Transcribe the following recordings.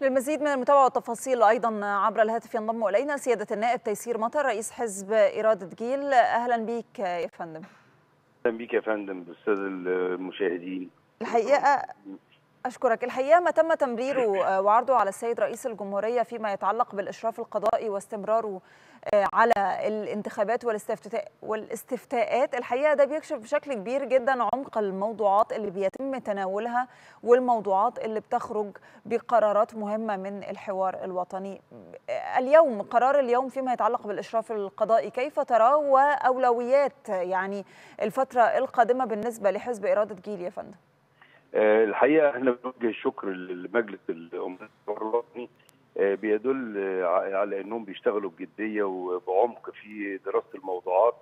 للمزيد من المتابعة والتفاصيل أيضا عبر الهاتف ينضم إلينا سيادة النائب تيسير مطر رئيس حزب إرادة جيل أهلا بك يا فندم اهلا بيك يا فندم بالساده المشاهدين الحقيقة أشكرك الحقيقة ما تم تمريره وعرضه على السيد رئيس الجمهورية فيما يتعلق بالإشراف القضائي واستمراره على الانتخابات والاستفتاء والاستفتاءات الحقيقة ده بيكشف بشكل كبير جدا عمق الموضوعات اللي بيتم تناولها والموضوعات اللي بتخرج بقرارات مهمة من الحوار الوطني اليوم قرار اليوم فيما يتعلق بالإشراف القضائي كيف تراه وأولويات يعني الفترة القادمة بالنسبة لحزب إرادة جيل يا فندم الحقيقه احنا بنوجه الشكر لمجلس الامناء الوطني بيدل على انهم بيشتغلوا بجديه وبعمق في دراسه الموضوعات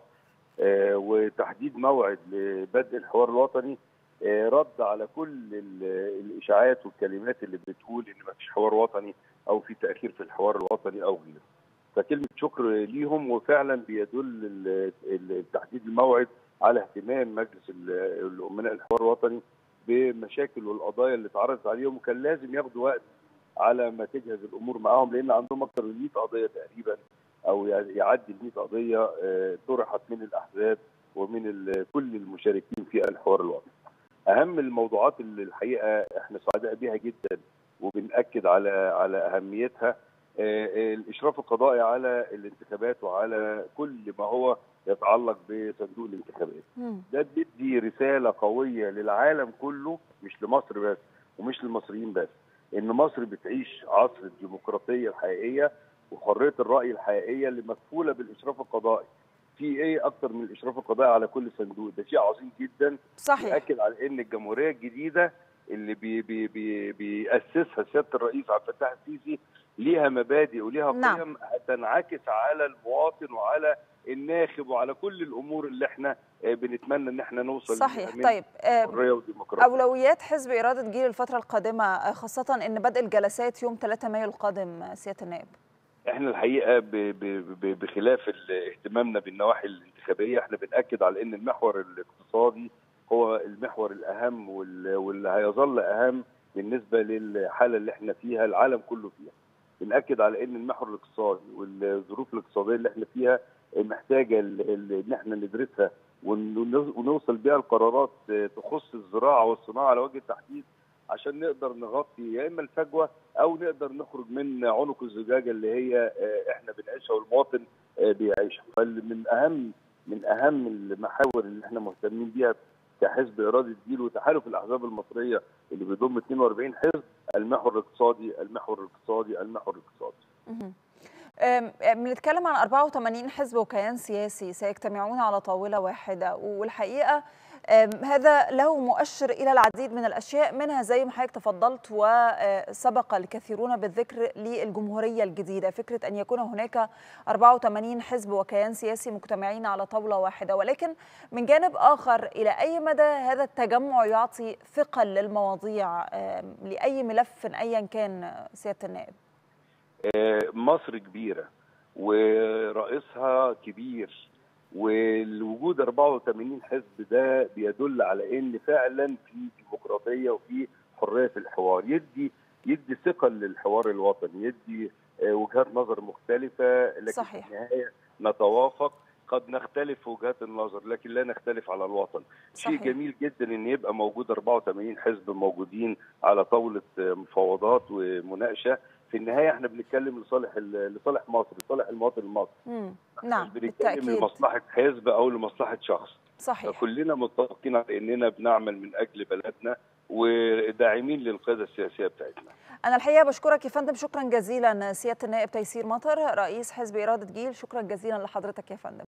وتحديد موعد لبدء الحوار الوطني رد على كل الاشاعات والكلمات اللي بتقول ان ما فيش حوار وطني او في تاخير في الحوار الوطني او غيره. فكلمه شكر ليهم وفعلا بيدل تحديد الموعد على اهتمام مجلس الامناء الحوار الوطني بمشاكل والقضايا اللي اتعرضت عليهم وكان لازم ياخدوا وقت على ما تجهز الامور معاهم لان عندهم اكثر من 100 قضيه تقريبا او يعدي ال 100 قضيه طرحت من الاحزاب ومن كل المشاركين في الحوار الوطني. اهم الموضوعات اللي الحقيقه احنا سعداء بها جدا وبناكد على على اهميتها الاشراف القضائي على الانتخابات وعلى كل ما هو يتعلق بصندوق الانتخابات ده بيدي رساله قويه للعالم كله مش لمصر بس ومش للمصريين بس ان مصر بتعيش عصر الديمقراطيه الحقيقيه وحريه الراي الحقيقيه اللي مكفوله بالاشراف القضائي في ايه اكتر من الاشراف القضائي على كل صندوق ده شيء عظيم جدا صحيح ياكد على ان الجمهوريه الجديده اللي بي بي بي بيأسسها سياده الرئيس عبد الفتاح السيسي ليها مبادئ وليها قيم نعم. هتنعكس على المواطن وعلى الناخب وعلى كل الامور اللي احنا بنتمنى ان احنا نوصل صحيح طيب حريه وديمقراطيه اولويات حزب اراده جيل الفتره القادمه خاصه ان بدء الجلسات يوم 3 مايو القادم سياده النائب احنا الحقيقه ب ب بخلاف اهتمامنا بالنواحي الانتخابيه احنا بناكد على ان المحور الاقتصادي هو المحور الاهم واللي هيظل اهم بالنسبه للحاله اللي احنا فيها العالم كله فيها بناكد على ان المحور الاقتصادي والظروف الاقتصاديه اللي احنا فيها محتاجه ان احنا ندرسها ونوصل بيها لقرارات تخص الزراعه والصناعه على وجه التحديد عشان نقدر نغطي يا اما الفجوه او نقدر نخرج من عنق الزجاجه اللي هي احنا بنعيشها والمواطن بيعيشها فمن اهم من اهم المحاور اللي احنا مهتمين بيها كحزب اراده جيل وتحالف الاحزاب المصريه اللي بيضم 42 حزب المحور الاقتصادي المحور الاقتصادي المحور الاقتصادي. بنتكلم عن 84 حزب وكيان سياسي سيجتمعون على طاوله واحده والحقيقه هذا له مؤشر الى العديد من الاشياء منها زي ما حضرتك تفضلت وسبق الكثيرون بالذكر للجمهوريه الجديده فكره ان يكون هناك 84 حزب وكيان سياسي مجتمعين على طاوله واحده ولكن من جانب اخر الى اي مدى هذا التجمع يعطي ثقل للمواضيع لاي ملف ايا كان سياده النائب مصر كبيره ورئيسها كبير والوجود 84 حزب ده بيدل على ان فعلا في ديمقراطيه وفي حريه في الحوار يدي يدي ثقل للحوار الوطني يدي وجهات نظر مختلفه لكن صحيح. في النهايه نتوافق قد نختلف في وجهات النظر لكن لا نختلف على الوطن صحيح. شيء جميل جدا ان يبقى موجود 84 حزب موجودين على طاوله مفاوضات ومناقشه في النهايه احنا بنتكلم لصالح لصالح مصر لصالح المواطن المصري مم. نعم مش بنتكلم بالتأكيد. لمصلحه حزب او لمصلحه شخص صحيح فكلنا متفقين على اننا بنعمل من اجل بلدنا وداعمين للقياده السياسيه بتاعتنا أنا الحقيقة بشكرك يا فندم شكرا جزيلا سيادة النائب تيسير مطر رئيس حزب إرادة جيل شكرا جزيلا لحضرتك يا فندم